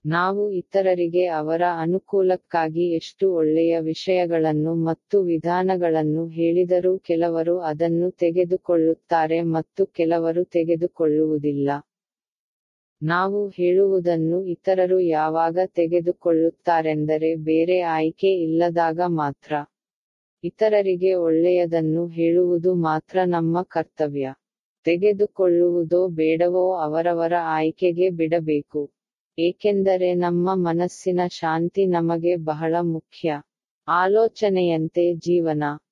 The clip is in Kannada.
ನಾವು ಇತರರಿಗೆ ಅವರ ಅನುಕೂಲಕ್ಕಾಗಿ ಎಷ್ಟು ಒಳ್ಳೆಯ ವಿಷಯಗಳನ್ನು ಮತ್ತು ವಿಧಾನಗಳನ್ನು ಹೇಳಿದರೂ ಕೆಲವರು ಅದನ್ನು ತೆಗೆದುಕೊಳ್ಳುತ್ತಾರೆ ಮತ್ತು ಕೆಲವರು ತೆಗೆದುಕೊಳ್ಳುವುದಿಲ್ಲ ನಾವು ಹೇಳುವುದನ್ನು ಇತರರು ಯಾವಾಗ ತೆಗೆದುಕೊಳ್ಳುತ್ತಾರೆಂದರೆ ಬೇರೆ ಆಯ್ಕೆ ಇಲ್ಲದಾಗ ಮಾತ್ರ ಇತರರಿಗೆ ಒಳ್ಳೆಯದನ್ನು ಹೇಳುವುದು ಮಾತ್ರ ನಮ್ಮ ಕರ್ತವ್ಯ ತೆಗೆದುಕೊಳ್ಳುವುದೋ ಬೇಡವೋ ಅವರವರ ಆಯ್ಕೆಗೆ ಬಿಡಬೇಕು ಏಕೆಂದರೆ ನಮ್ಮ ಮನಸ್ಸಿನ ಶಾಂತಿ ನಮಗೆ ಬಹಳ ಮುಖ್ಯ ಆಲೋಚನೆಯಂತೆ ಜೀವನ